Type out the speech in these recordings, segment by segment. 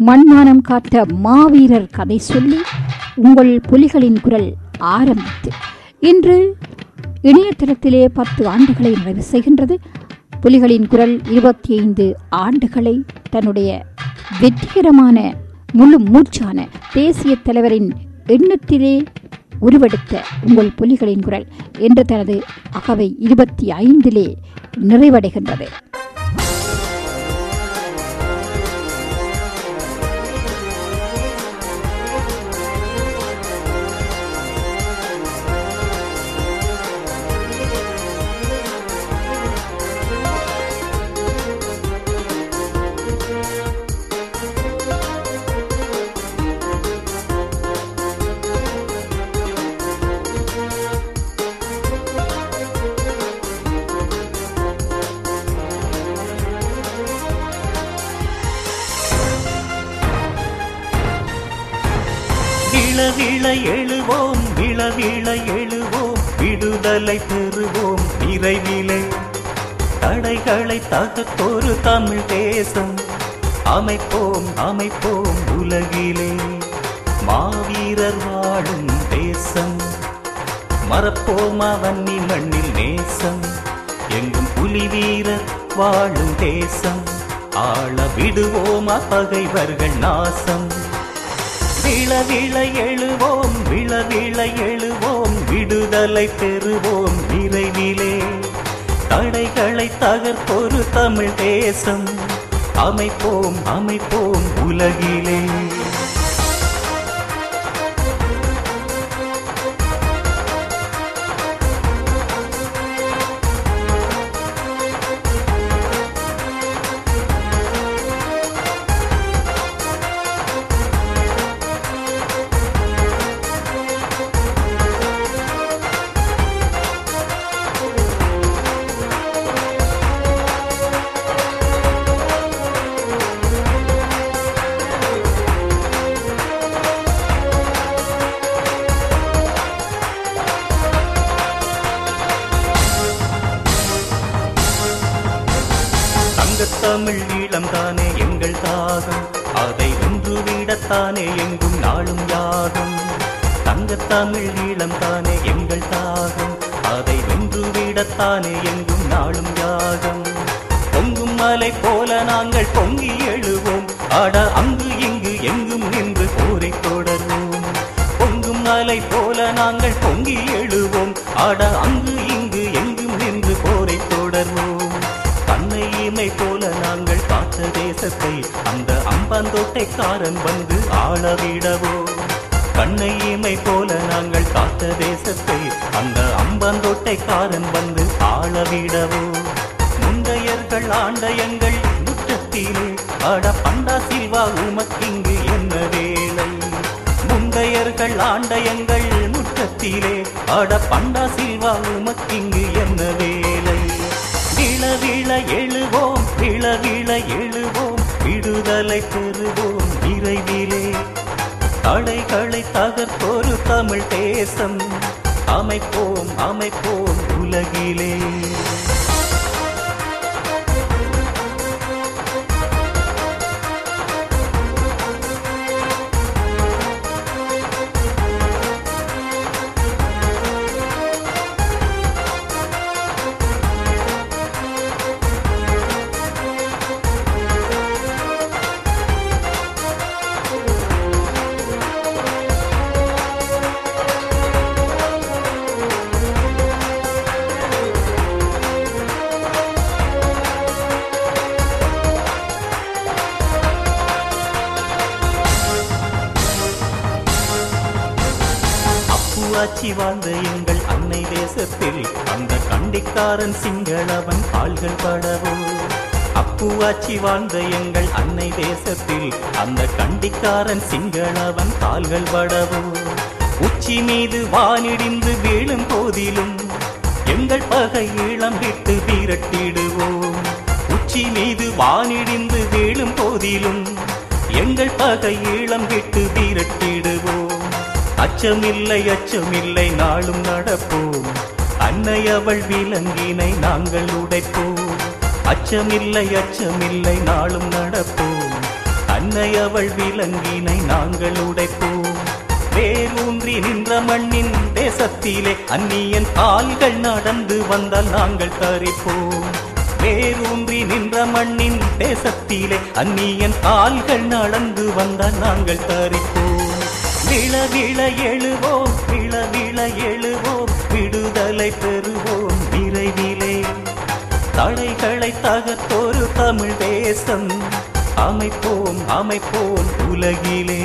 மண்மானம் காத்த மாவீரர் கதை சொல்லி உங்கள் புலிகளின் குரல் ஆரம்பித்து இன்று இணையதளத்திலே பத்து ஆண்டுகளை நிறைவு செய்கின்றது புலிகளின் குரல் இருபத்தி ஐந்து ஆண்டுகளை தன்னுடைய வெற்றிகரமான முழு மூச்சான தேசிய தலைவரின் எண்ணத்திலே உருவெடுத்த உங்கள் புலிகளின் குரல் என்ற தனது அகவை இருபத்தி ஐந்திலே நிறைவடைகின்றது விழ விழ எழுவோம் விழ விழ எழுவோம் விடுதலை பெறுவோம் விரைவிலே தடைகளை தகத்தொரு தமிழ் தேசம் அமைப்போம் அமைப்போம் உலகிலே மாவீரர் வாழும் தேசம் மறப்போம் அவன்னி மண்ணில் நேசம் எங்கும் புலி வீரர் வாழும் தேசம் ஆள விடுவோமா பகைவர்கள் நாசம் விழ விழ எழுவோம் விழ விழ எழுவோம் விடுதலை பெறுவோம் விரைவிலே தடைகளை தகர்ப்பொரு தமிழ் தேசம் அமைப்போம் அமைப்போம் உலகிலே தங்கத்தமிழ் ஈழம் தானே எங்கள் தாகம் அதை ஒன்று விடத்தானே எங்கும் நாளும் யாகம் தங்கத்தமிழ் ஈழம் தானே எங்கள் தாகம் அதை வென்று விடத்தானே எங்கும் நாளும் யாகம் பொங்கும் மலை போல நாங்கள் பொங்கி எழுவோம் ஆட அங்கு இங்கு எங்கும் நின்று போரை தொடர்வோம் பொங்கும் மலை போல நாங்கள் பொங்கி எழுவோம் ஆட அங்கு இங்கு எங்கும் நின்று போரை தொடர்வோம் கண்ணை இமை போல நாங்கள் காத்த தேசத்தை அந்த அம்பாந்தோட்டைக்காரன் வந்து ஆளவிடவோ கண்ணை இமை போல நாங்கள் காத்த தேசத்தை அந்த அம்பாந்தோட்டைக்காரன் வந்து ஆளவிடவோ முந்தையர்கள் ஆண்ட எங்கள் முற்றத்திலே அட பண்டா சில்வா உமக்கிங்கு என்ன வேலை முந்தையர்கள் ஆண்ட எங்கள் முற்றத்திலே அட பண்டா சில்வா உமக்கிங்கு என்ன வேலை விழ விழ எழுவோம் விழ விழ எழுவோம் விடுதலை பெறுவோம் விரைவிலே தடைகளை தகர்த்தொரு தமிழ் தேசம் அமைப்போம் அமைப்போம் உலகிலே அப்புவாச்சி வாழ்ந்த எங்கள் அன்னை தேசத்தில் அந்த கண்டிக்காரன் சிங்களவன் கால்கள் படவோ அப்புவாச்சி வாழ்ந்த எங்கள் அன்னை தேசத்தில் அந்த கண்டிக்காரன் சிங்களவன் கால்கள் படவோ உச்சி மீது வானிடிந்து வீழும் போதிலும் எங்கள் பகை ஈழம் விட்டு விரட்டிடுவோம் உச்சி மீது வானிடிந்து வீழும் போதிலும் எங்கள் பகை ஈழம் விட்டு விரட்டிடுவோம் அச்சமில்லை அச்சமில்லை நாளும் நடப்போம் அன்னை அவள் விலங்கினை நாங்கள் உடைப்போம் அச்சமில்லை அச்சமில்லை நாளும் நடப்போம் அன்னை அவள் விலங்கினை நாங்கள் உடைப்போம் வேரூன்றி நின்ற மண்ணின் தேசத்திலே அந்நியன் கால்கள் நடந்து வந்தால் நாங்கள் தரிப்போம் வேரூன்றி நின்ற மண்ணின் தேசத்திலே அந்நியன் கால்கள் நடந்து வந்தால் நாங்கள் தரிப்போம் விழ விழ எழுவோம் விழ விழ எழுவோம் விடுதலை பெறுவோம் விரைவிலே தடைகளை தகர்த்தொரு தமிழ் தேசம் அமைப்போம் அமைப்போம் உலகிலே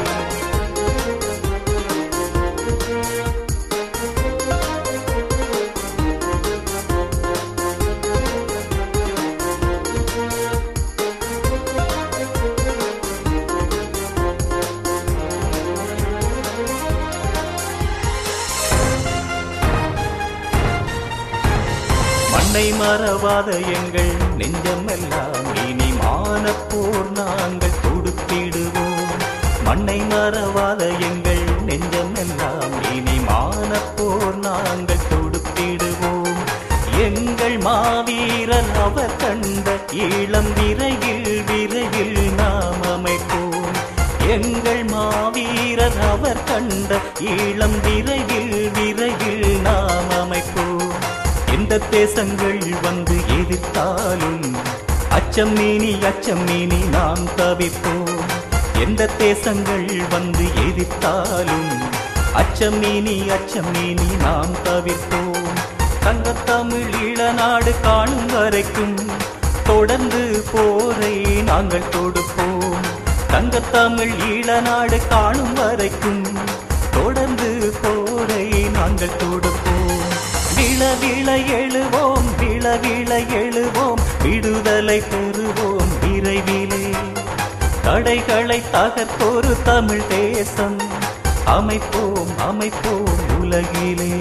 மண்ணை மறவாத எங்கள் நெஞ்சமெல்லாம் இனி மானப்போர் நாங்கள் கொடுத்திடுவோம் மண்ணை மறவாத எங்கள் நெஞ்சமெல்லாம் இனி மானப்போர் நாங்கள் கொடுத்திடுவோம் எங்கள் மாவீரர் அவர் கண்ட இளம் விரைவில் விரைவில் நாம் அமைப்போம் எங்கள் மாவீரர் அவர் கண்ட இளம் விரைவில் விரைவில் நாம் அமைப்போம் எந்த தேசங்கள் வந்து எதிர்த்தாலும் அச்சம் நீனி அச்சம் நீனி நாம் தவிப்போம் எந்த தேசங்கள் வந்து எதிர்த்தாலும் அச்சம் நீனி அச்சம் நீனி நாம் தவிர்ப்போம் தங்கத்தமிழ் ஈழநாடு காணும் வரைக்கும் தொடர்ந்து போரை நாங்கள் தொடுப்போம் தங்கத்தமிழ் ஈழநாடு காணும் வரைக்கும் தொடர்ந்து போரை நாங்கள் தொடுப்போம் விழ விழ எழுவோம் விழ விழ எழுவோம் விடுதலை பெறுவோம் விரைவிலே தடைகளை தகர்த்தொரு தமிழ் தேசம் அமைப்போம் அமைப்போம் உலகிலே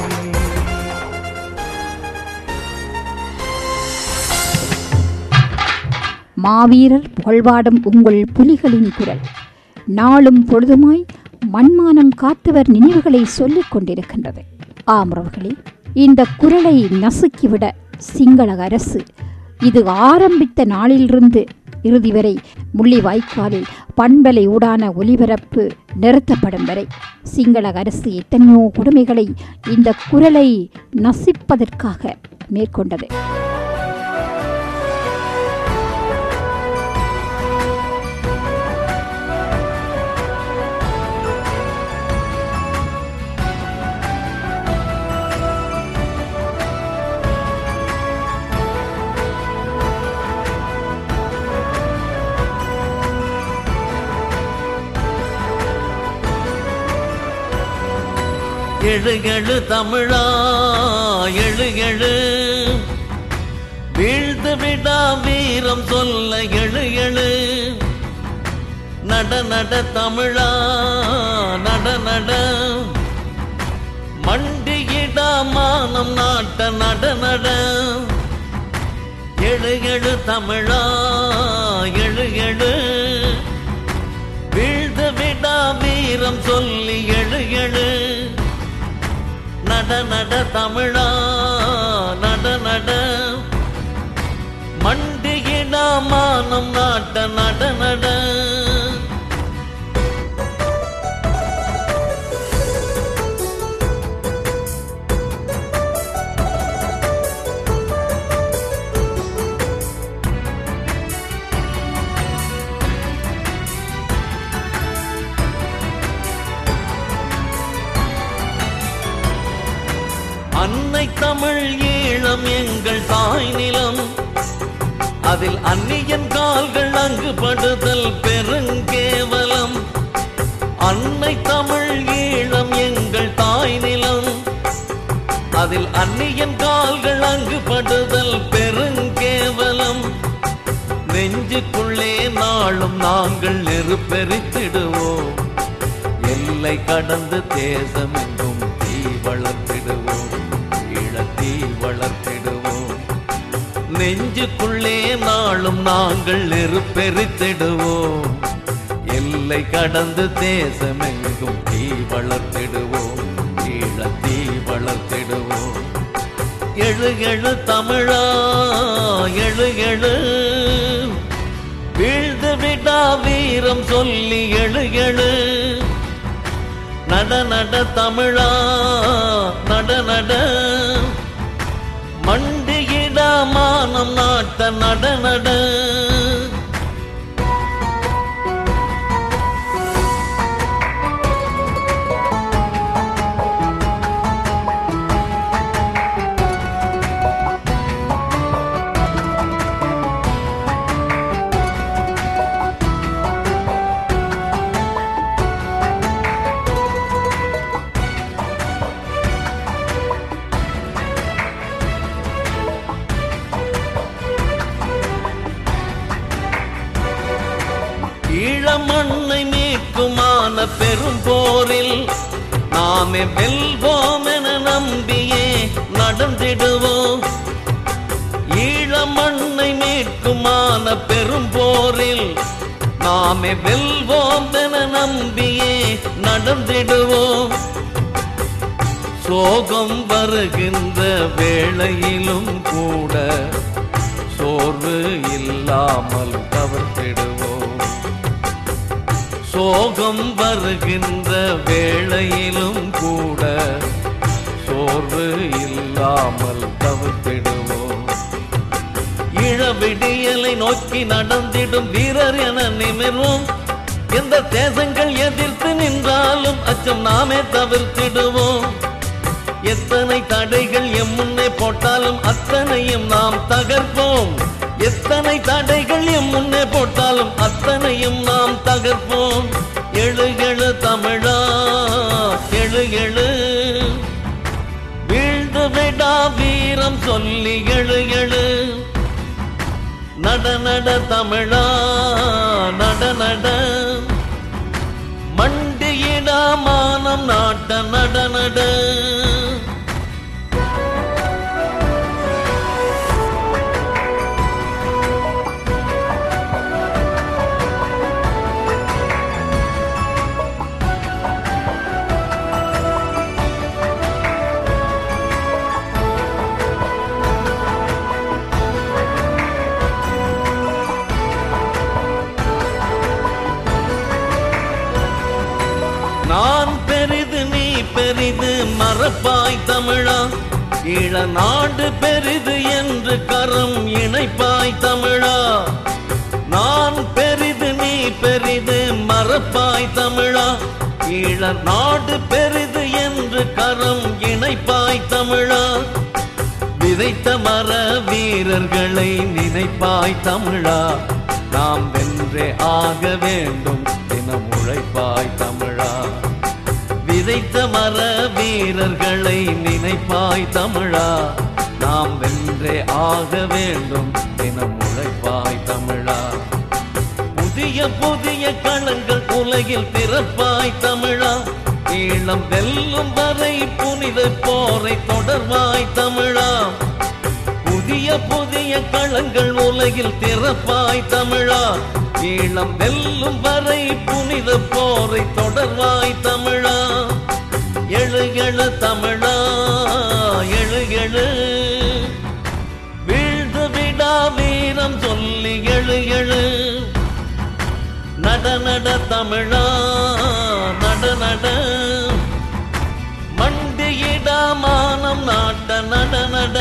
மாவீரர் புகழ்வாடும் உங்கள் புலிகளின் குரல் நாளும் பொழுதுமாய் மண்மானம் காத்தவர் நினைவுகளை சொல்லிக் கொண்டிருக்கின்றது ஆமரவர்களே இந்த குரலை நசுக்கிவிட சிங்கள அரசு இது ஆரம்பித்த நாளிலிருந்து இறுதி வரை முள்ளிவாய்க்காலில் பண்பலை ஊடான ஒலிபரப்பு நிறுத்தப்படும் வரை சிங்கள அரசு எத்தனையோ கொடுமைகளை இந்த குரலை நசிப்பதற்காக மேற்கொண்டது எழு எழு தமிழா எழு எழு வீழ்ந்து விடா வீரம் சொல்ல எழு எழு நட நட தமிழா நட நட மண்டியிடா மானம் நாட்ட நட நட எழு எழு தமிழா எழு எழு வீழ்ந்து விடா வீரம் சொல்லி எழு எழு நட நட தமிழா நட நட மண்டியிடா மானம் நாட்ட நட நட அன்னை தமிழ் ஈழம் எங்கள் தாய் நிலம் அதில் அந்நியன் கால்கள் அங்கு படுதல் பெருங்கேவலம் அன்னை தமிழ் ஈழம் எங்கள் தாய் நிலம் அதில் அந்நியன் கால்கள் அங்கு படுதல் பெருங்கேவலம் நெஞ்சுக்குள்ளே நாளும் நாங்கள் நெருப்பெரித்திடுவோம் எல்லை கடந்து தேசமெங்கும் தீ வளர்த்திடுவோம் ஈழத்தீ வளர்த்திடுவோம் நெஞ்சுக்குள்ளே நாளும் நாங்கள் நெருப்பெரித்திடுவோம் எல்லை கடந்து தேசமெங்கும் தீ வளர்த்திடுவோம் ஈழத்தீ வளர்த்திடுவோம் எழு எழு தமிழா எழு எழு வீழ்ந்து விடா வீரம் சொல்லி எழு எழு நட நட தமிழா நட நட மண்டியிட மானம் நாட்ட நட நட ஈழமண்ணை மீட்குமான பெரும் போரில் நாமே வெல்வோம் என நம்பியே நடந்திடுவோம் ஈழமண்ணை மீட்குமான பெரும் போரில் நாமே வெல்வோம் என நம்பியே நடந்திடுவோம் சோகம் வருகின்ற வேளையிலும் கூட சோர்வு இல்லாமல் தவிர்த்திடுவோம் சோகம் வருகின்ற வேளையிலும் கூட சோர்வு இல்லாமல் தவிர்த்திடுவோம் இழவிடியலை நோக்கி நடந்திடும் வீரர் என நிமிர்வோம் எந்த தேசங்கள் எதிர்த்து நின்றாலும் அச்சம் நாமே தவிர்த்திடுவோம் எத்தனை தடைகள் எம் முன்னே போட்டாலும் அத்தனையும் நாம் தகர்ப்போம் எத்தனை தடைகள் எம் முன்னே போட்டாலும் அத்தனையும் நாம் தகர்ப்போம் எழு எழு தமிழா எழு எழு வீழ்ந்து விடா வீரம் சொல்லி எழு எழு நட நட தமிழா நட நட மண்டியிடா மானம் நாட்ட நட நட நான் பெரிது நீ பெரிது மறப்பாய் தமிழா ஈழ நாடு பெரிது என்று கரம் இணைப்பாய் தமிழா நான் பெரிது நீ பெரிது மறப்பாய் தமிழா ஈழ நாடு பெரிது என்று கரம் இணைப்பாய் தமிழா விதைத்த மர வீரர்களை நினைப்பாய் தமிழா நாம் வென்றே ஆக வேண்டும் தினம் உழைப்பாய் தமிழா விதைத்த மர வீரர்களை நினைப்பாய் தமிழா நாம் வென்றே ஆக வேண்டும் தினம் உழைப்பாய் தமிழா புதிய புதிய களங்கள் உலகில் பிறப்பாய் தமிழா ஈழம் வெல்லும் வரை புனித போரை தொடர்வாய் தமிழா புதிய புதிய களங்கள் உலகில் திறப்பாய் தமிழா ஈழம் வெல்லும் வரை புனித போரை தொடர்வாய் தமிழா எழு எழு தமிழா எழு எழு வீழ்ந்து விடா வீரம் சொல்லி எழு எழு நட நட தமிழா நட நட மண்டியிடா மானம் நாட்ட நட நட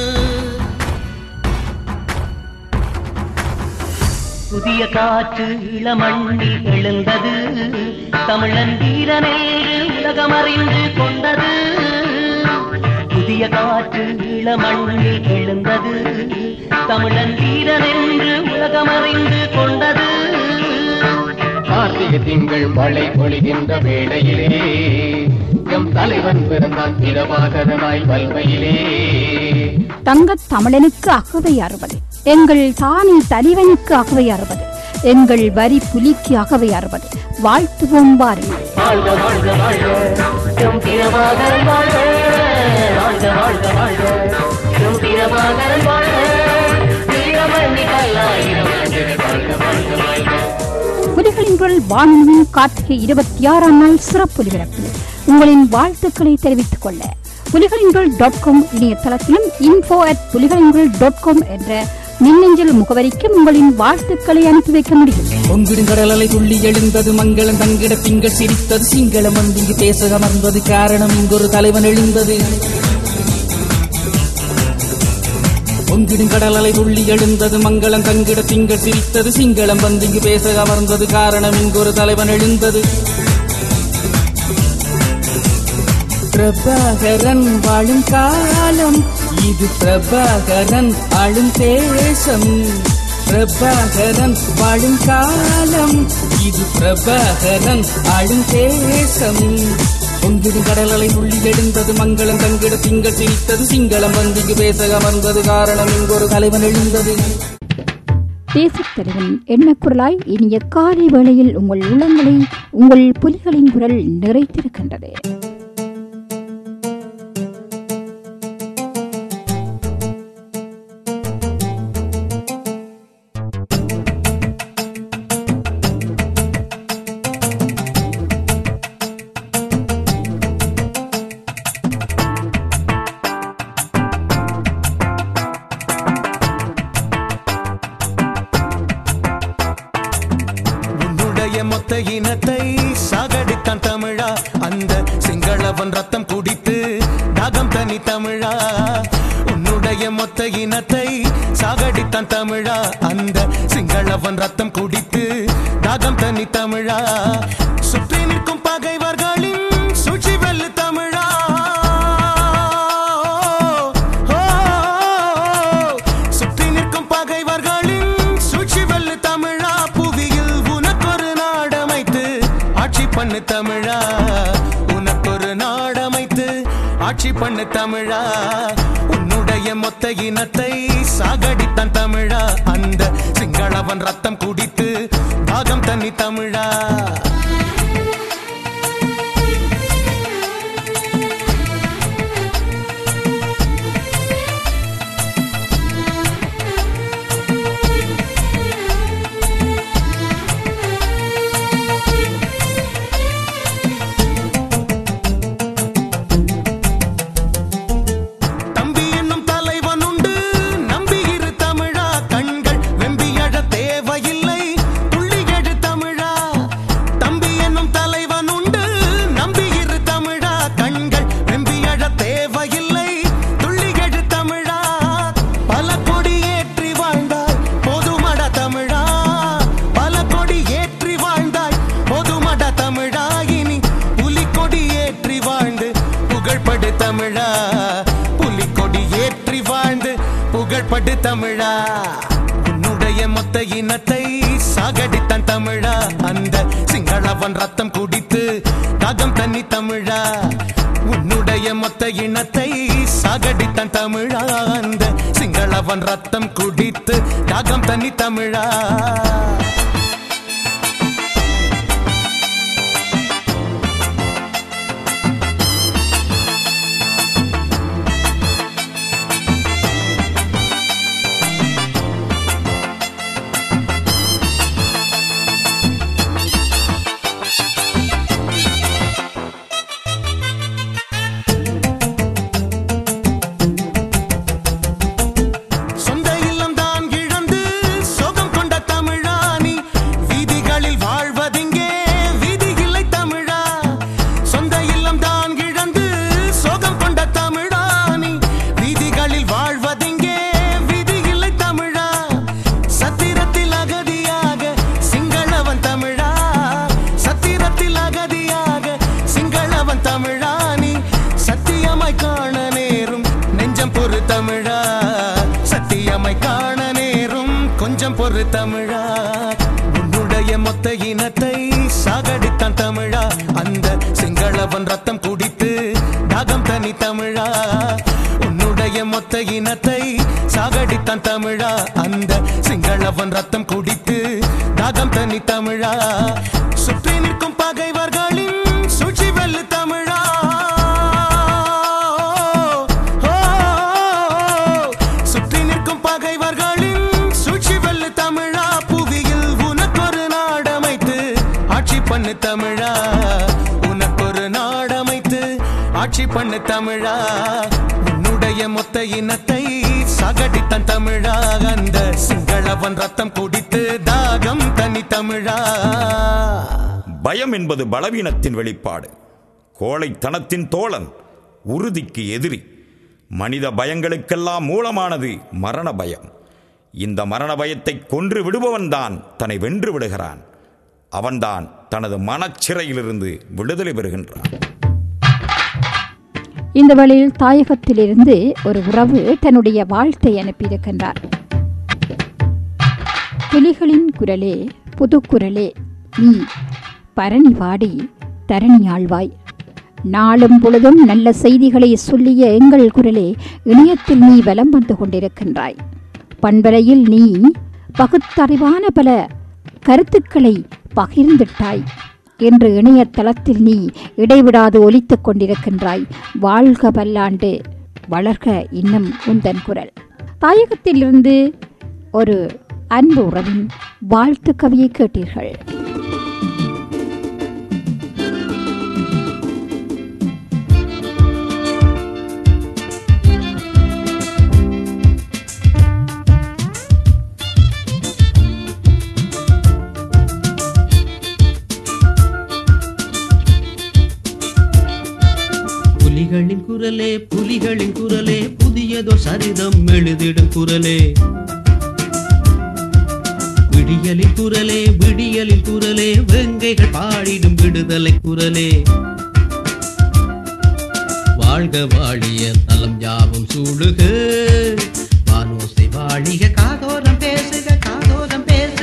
புதிய காற்று இளமண்ணில் எழுந்தது தமிழன் வீரனேறு உலகம் அறிந்து கொண்டது புதிய காற்று இளமண்ணில் எழுந்தது தமிழன் வீரனென்று உலகம் அறிந்து கொண்டது கார்த்திகை திங்கள் மழை பொழிகின்ற வேளையிலே எம் தலைவன் பிறந்தான் பிரபாகரனாய் வல்மையிலே தங்கத் தமிழனுக்கு அகவை அறுபது எங்கள் தானி தலைவனுக்கு அகவை அறுபது எங்கள் வரி புலிக்கு அகவை அறுபது வாழ்த்துவோம் வாருங்கள் வாழ்க வாழ்க வாழ்க எம் பிரபாகரன் வாழ்க வாழ்க வாழ்க வாழ்க எம் பிரபாகரன் வாழ்க வீரமணி பல்லாயிரம் ஆண்டுகள் வாழ்க வாழ்க வாழ்க புலிகளின் குரல் வானொலியின் கார்த்திகை இருபத்தி ஆறாம் நாள் சிறப்பு ஒலிபரப்பில் உங்களின் வாழ்த்துக்களை தெரிவித்துக் கொள்ள புலிகளின்குள் டாட் காம் இணையதளத்திலும் இன்ஃபோ அட் புலிகளின்குள் டாட் காம் என்ற மின்னஞ்சல் முகவரிக்கு உங்களின் வாழ்த்துக்களை அனுப்பி வைக்க முடியும் பொங்கிடுங்கடலை துள்ளி எழுந்தது மங்களம் தங்கிட திங்கள் சிரித்தது சிங்களம் வந்து இங்கு பேச அமர்ந்தது காரணம் இங்கொரு தலைவன் எழுந்தது பொங்கிடுங்கடலை துள்ளி எழுந்தது மங்களம் தங்கிட திங்கள் சிரித்தது சிங்களம் வந்து இங்கு பேச அமர்ந்தது காரணம் இங்கொரு தலைவன் எழுந்தது பிரபாகரன் வாழும் காலம் இது பிரபாகரன் ஆளும் தேசம் பிரபாகரன் வாழும் காலம் இது பிரபாகரன் ஆளும் தேசம் பொங்கிடும் கடலலை உள்ளி எழுந்தது மங்களம் தங்கிட திங்கள் சிரித்தது சிங்களம் வந்திக்கு பேச அமர்ந்தது காரணம் இங்கொரு தலைவன் எழுந்தது தேசத் தலைவன் எண்ணக்குரலாய் இனிய காலை வேளையில் உங்கள் உள்ளங்களை உங்கள் புலிகளின் குரல் நிறைத்திருக்கின்றது உன்னுடைய மொத்த இனத்தை சாகடித்தான் தமிழா அந்த சிங்களவன் ரத்தம் குடித்து தாகம் தனி தமிழா உன்னுடைய மொத்த இனத்தை சாகடித்தான் தமிழா அந்த சிங்களவன் ரத்தம் குடித்து தாகம் தனி தமிழா சுற்றி நிற்கும் பகைவர்களின் சூழ்ச்சி வெல்லு தமிழா ஓ, சுற்றி நிற்கும் பகைவர்களின் சூழ்ச்சி வெல்லு தமிழா புவியில் உனக்கொரு நாடமைத்து ஆட்சி பண்ணு தமிழா உனக்கொரு நாடமைத்து ஆட்சி பண்ணு தமிழா உன்னுடைய மொத்த இனத்தை சாகடித்தான் தமிழா அந்த சிங்களவன் ரத்தம் குடித்து தாகம் தண்ணி தமிழா தம்பி என்னும் தலைவன் உண்டு நம்பி இரு தமிழா கண்கள் வெம்பி அழ தேவையில்லை துள்ளி எழு தமிழா தம்பி என்னும் தலைவன் உண்டு நம்பி இரு தமிழா கண்கள் வெம்பி அழ தேவையில்லை துள்ளி எழு தமிழா பல கொடி ஏற்றி வாழ்ந்தாய் போதுமட தமிழா பல கொடி ஏற்றி வாழ்ந்தாய் போதுமட தமிழா இனி புலிக்கொடி ஏற்றி வாழ்ந்து புகழ்படு தமிழா புலிக்கொடி ஏற்றி வாழ்ந்து புகழ்படு தமிழா உன்னுடைய மொத்த இனத்தை சாகடித்தான் தமிழா அந்த சிங்களவன் ரத்தம் குடித்து தாகம் தண்ணி தமிழா உன்னுடைய மொத்த இனத்தை சாகடித்தான் தமிழா அந்த சிங்களவன் ரத்தம் குடித்து தாகம் தண்ணி தமிழா சொந்த இல்லம் தான் இழந்து சோகம் கொண்ட தமிழானி வீதிகளில் வாழ்வதிங்கே வீதி இல்லை தமிழா சொந்த இல்லம் தான் இழந்து சோகம் கொண்ட தமிழானி வீதிகளில் வாழ்வதிங்கே வீதி இல்லை தமிழா சத்திரத்தில் அகதியாக சிங்களவன் தமிழா சத்திரத்தில் அகதியாக சிங்களவன் தமிழானி சத்தியமாய் காண நேரும் நெஞ்சம் பொறு தமிழா சத்தியமாய் காண நேரும் கொஞ்சம் பொறு தமிழா உன்னுடைய மொத்த இனத்தை சாகடித்தான் தமிழா அந்த சிங்களவன் ரத்தம் குடித்து தாகம் தனி தமிழா உன்னுடைய மொத்த இனத்தை சாகடித்தான் தமிழா அந்த சிங்களவன் ரத்தம் குடித்து தாகம் தனி தமிழா சுற்றி நிற்கும் பகைவர்களின் சூழ்ச்சி வெல்லு தமிழா ஓ, சுற்றி நிற்கும் பகைவர்களின் சூழ்ச்சி வெல்லு தமிழா புவியில் உனக்கொரு நாடமைத்து ஆட்சி பண்ணு தமிழா உனக்கொரு நாடமைத்து ஆட்சி பண்ணு தமிழா உன்னுடைய மொத்த இனத்தை சகடித்தன் தமிழா அந்த சிங்களவன் ரத்தம் குடித்து தாகம் தனி தமிழா பயம் என்பது பலவீனத்தின் வெளிப்பாடு கோழைத்தனத்தின் தோழன் உறுதிக்கு எதிரி மனித பயங்களுக்கெல்லாம் மூலமானது மரண பயம் இந்த மரண பயத்தை கொன்று விடுபவன்தான் தன்னை வென்று விடுகிறான் அவன்தான் தனது மனச்சிறையிலிருந்து விடுதலை பெறுகின்றான் இந்த வழியில் தாயகத்திலிருந்து ஒரு உறவு தன்னுடைய வாழ்த்தை அனுப்பியிருக்கின்றார் புலிகளின் குரலே புதுக்குரலே நீ பரணி வாடி தரணி ஆழ்வாய் நாளும் பொழுதும் நல்ல செய்திகளை சொல்லிய எங்கள் குரலே இணையத்தில் நீ வலம் வந்து கொண்டிருக்கின்றாய் பண்பலையில் நீ பகுத்தறிவான பல கருத்துக்களை பகிர்ந்திட்டாய் என்று இணையதளத்தில் நீ இடைவிடாது ஒலித்துக் கொண்டிருக்கின்றாய் வாழ்க பல்லாண்டு வளர்க இன்னும் உந்தன் குரல் தாயகத்திலிருந்து ஒரு அன்பு உறவின் வாழ்த்து கவியை கேட்டீர்கள் புலிகளின் குரலே புலிகளின் குரலே புதியதோ சரிதம் எழுதிடும் குரலே விடியலின் குரலே விடியலின் குரலே வெங்கைகள் பாடிடும் விடுதலை குரலே வாழ்க வாழிய தலம் யாவும் சூடுக வானோசை வாழிக காதோரம் பேசுக காதோரம் பேசுக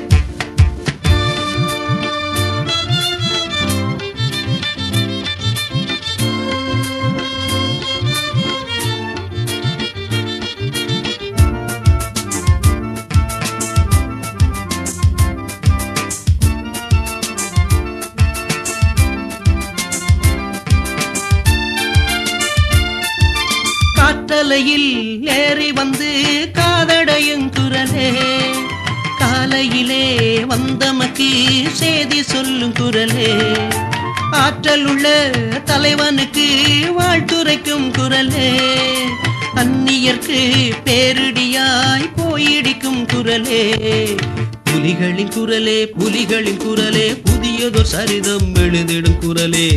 காற்றலையில் ஏறி வந்து காதடையும் குரலே காலையிலே வந்தமக்கு செய்தி சொல்லும் குரலே ஆற்றல் உள்ள தலைவனுக்கு வாழ்த்துரைக்கும் குரலே அந்நியர்க்கு பேரிடியாய் போயிடிக்கும் குரலே புலிகளின் குரலே புலிகளின் குரலே புதியதொரு சரிதம் எழுதிடும் குரலே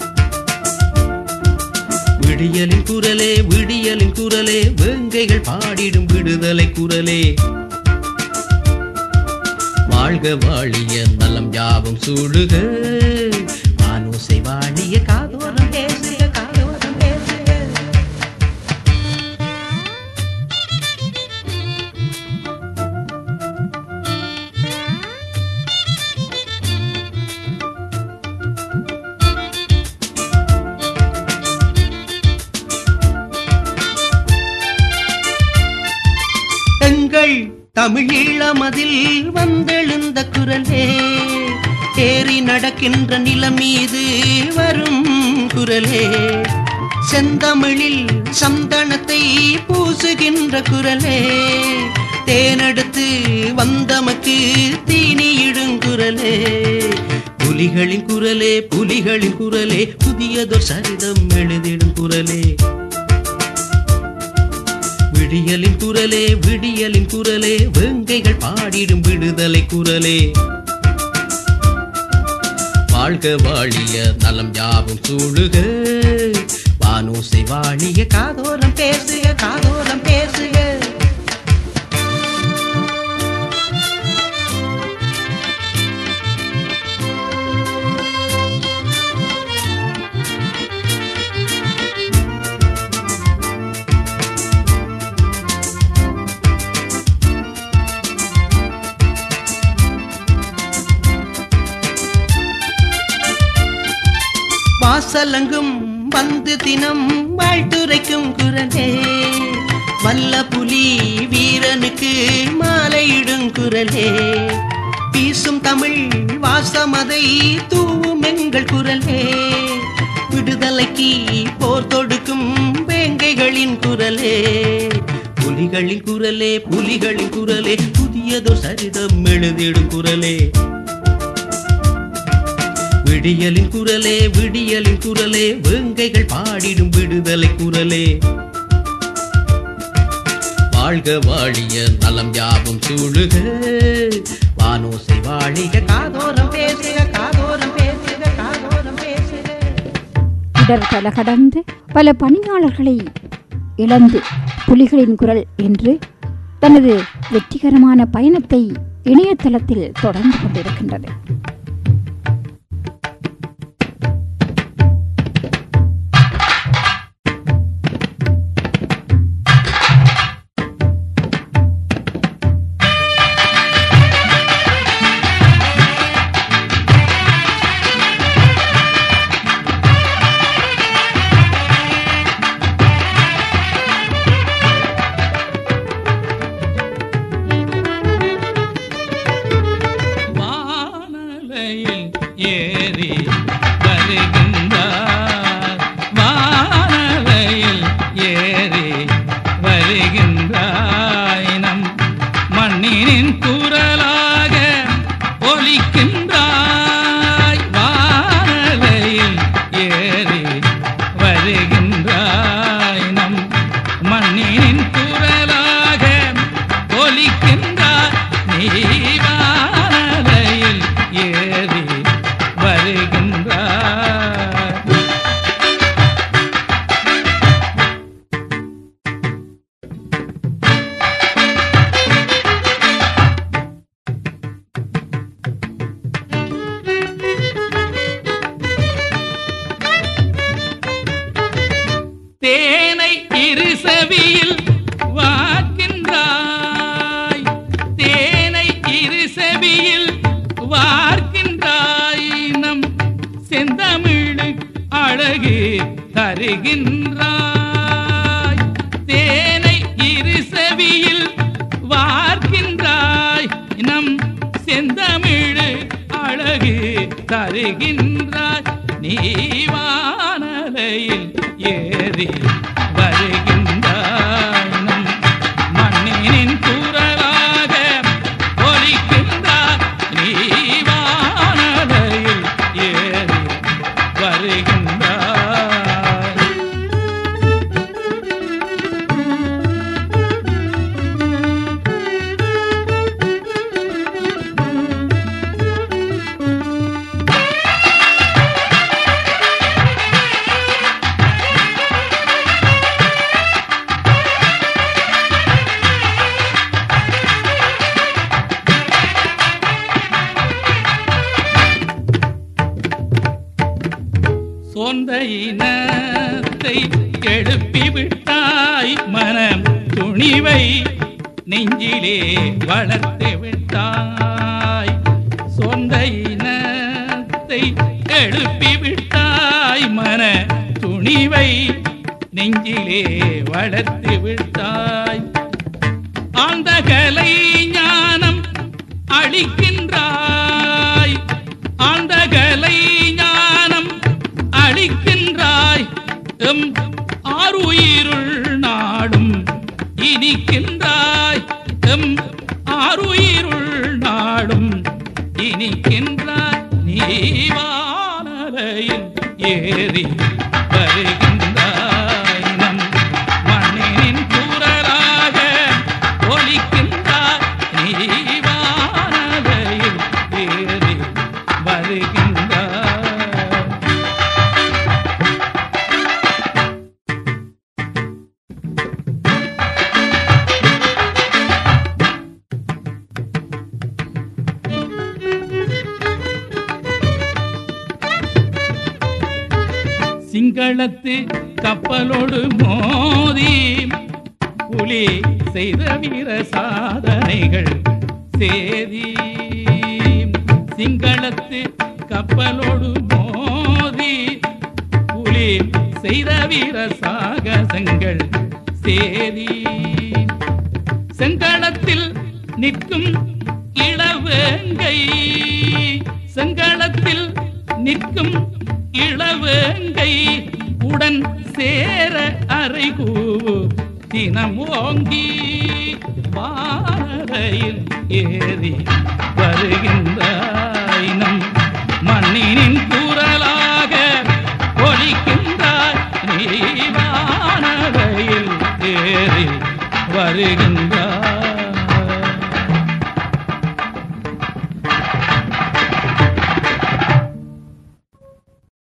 விடியலின் குரலே விடியலின் குரலே வேங்கைகள் பாடிடும் விடுதலை குரலே வாழ்க வாழிய நலம் யாவும் சூடுக ஆனோசை வாழிய காதோரம் பேசுக காதோரம் பேசுக எங்கள் தமிழீழமதில் வந்தெழுந்த குரலே ஏறி நடக்கின்ற நிலம் மீது வரும் குரலே செந்தமிழில் சந்தனத்தை பூசுகின்ற குரலே தேனெடுத்து வந்தமக்கு தீனியிடும் குரலே புலிகளின் குரலே புலிகளின் குரலே புதியதொரு சரிதம் எழுதிடும் குரலே விடியலின் குரலே விடியலின் குரலே வெங்கைகள் பாடிடும் விடுதலை குரலே வாழ்க வாழிய நலம் யாவும் சூழுக வானோசை வாழிய காதோரம் பேசுக காதோரம் பேசுக வாசலங்கும் வந்து தினம் வாழ்த்துரைக்கும் குரலே வல்ல புலி வீரனுக்கு மாலையிடும் குரலே வீசும் தமிழ் வாசமதை தூவும் எங்கள் குரலே விடுதலைக்கு போர் தொடுக்கும் வேங்கைகளின் குரலே புலிகளின் குரலே புலிகளின் குரலே புதியதோ சரிதம் எழுதிடும் குரலே விடியலின் குரலே விடியலின் குரலே வேங்கைகள் பாடிடும் விடுதலை குரலே வாழ்க வாழிய நலம் யாவும் சூழுக வானோசை வாழிக காதோரம் பேசுக காதோரம் பேசுக காதோரம் பேசுக இடர் பல கடந்து பல பணியாளர்களை இழந்து புலிகளின் குரல் என்று தனது வெற்றிகரமான பயணத்தை இணையதளத்தில் தொடர்ந்து கொண்டிருக்கின்றது வானலையில் ஏறி வருகின்றார் வானலையில் ஏறி வருகின்றாய் நம் மண்ணினின் குரலாக ஒலிக்கின்றாய் வானலையில் ஏறி வருகின்றாய் நம் மண்ணினின் குரலாக ஒலிக்கின்றாய் நீ வானலையில் ஏறி வருகின்றாய் தேனை இருசவியில் வார்க்கின்றாய் தேனை இருசவியில் வார்க்கின்றாய் நம் செந்தமிழ் அழகு தருகின்றாய் தேனை இருசவியில் வார்க்கின்றாய் நம் செந்தமிழ் அழகு தருகின்றாய் நீ வானலையில் ஏறி வருகின்றாய் நம் மண்ணினின் குரலாக ஒலிக்கின்றாய் நீ வானலையில் ஏறி வருகின்றாய் சொந்த இனத்தை எழுப்பி விட்டாய் மனம் துணிவை நெஞ்சிலே வளர்த்து விட்டாய் சொந்த இனத்தை எழுப்பி விட்டாய் மன துணிவை நெஞ்சிலே வளர்த்து விட்டாய் ஆழ்ந்த கலை ஞானம் அளிக்கின்றாய் ஆழ்ந்த கலை ஞானம் அளிக்கின்றாய் எம் ஆறுயிருள் நாடும் இனிக்கின்றாய் எம் ஆறுயிருள் நாடும் இனிக்கின்றாய் நீ வானலையில் ஏறி வருகின்றாய் நம் மண்ணின் குரலாக ஒலிக்கின்றாய் நீ வானலையில் ஏறி வருகின்றாய் சிங்களத்து கப்பலோடு மோதி புலி செய்த வீர சாதனைகள் சேதி சிங்களத்து கப்பலோடு மோதி புலி செய்த வீர சாகசங்கள் சேதி செங்களத்தில் நிற்கும் இளவேங்கை செங்களத்தில் நிற்கும் இளவேங்கை உடன் சேர அறைகூவு தினம் ஓங்கி பாறையில் ஏறி வருகின்ற